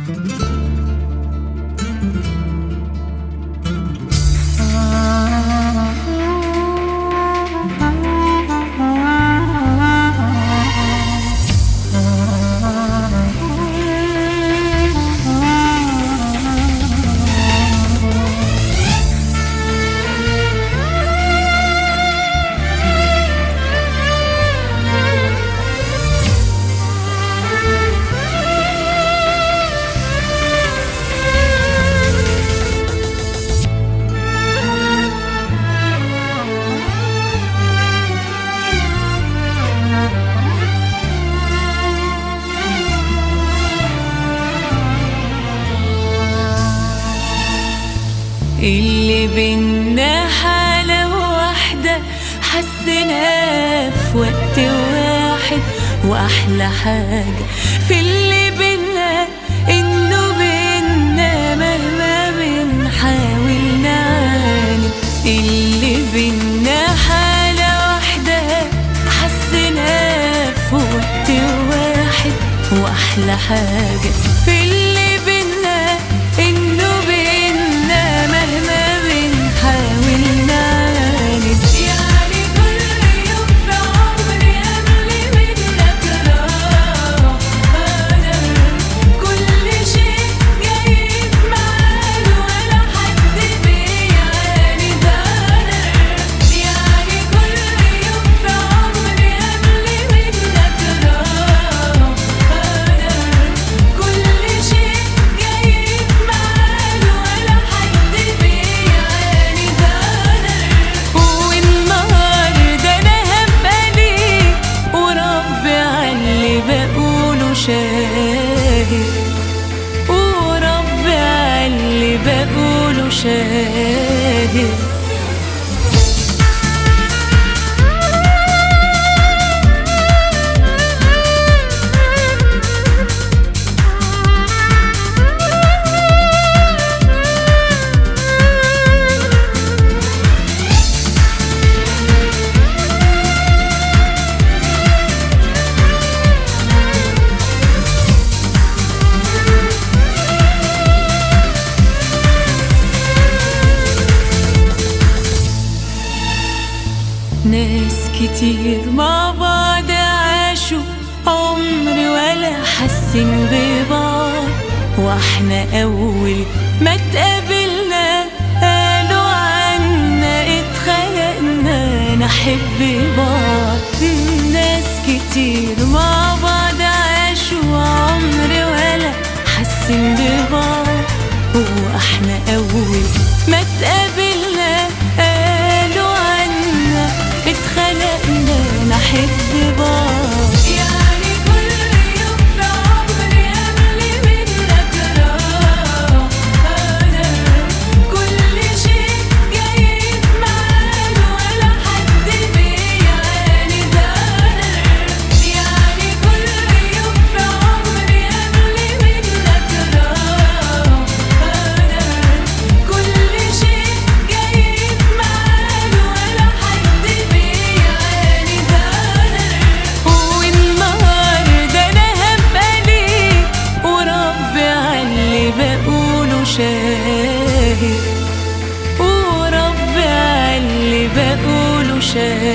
اللي بينا حالة واحدة حسيناها في وقت واحد وأحلى حاجة في اللي بينا إنه بينا مهما بنحاول نعاند اللي بينا حالة واحدة حسيناها في وقت واحد وأحلى حاجة في اللي بينا إنه بينا مهما بنحاول نعاند يعني كل يوم في عمري قبل منك راح أنا كل شيء جاي في ميعاده ولا حد بيعاند أنا يعني كل يوم في عمري قبل منك راح أنا كل شيء جاي في ميعاده ولا حد بيعاند أنا والنهارده أنا همالي وربي عاللي بقوله شاهد وربي عاللي بقوله شاهد ناس كتير مع بعض عاشوا عمر ولا حاسين ببعض واحنا اول ما اتقابلنا قالوا عنا اتخلقنا نحب بعض ناس كتير مع بعض عاشوا عمر ولا حاسين ببعض واحنا اول ما اتقابلنا قالوا عنا اتخلقنا نحب بعض يعني كل يوم في عمري قبل منك راح أنا كل شيء جاي في ميعاده ولا حد بيعاند أنا يعني كل يوم في عمري قبل منك راح أنا كل شيء جاي في ميعاده ولا حد بيعاند أنا والنهارده أنا همالي وربي عاللي بقوله شاهد وربي عاللي بقوله شاهد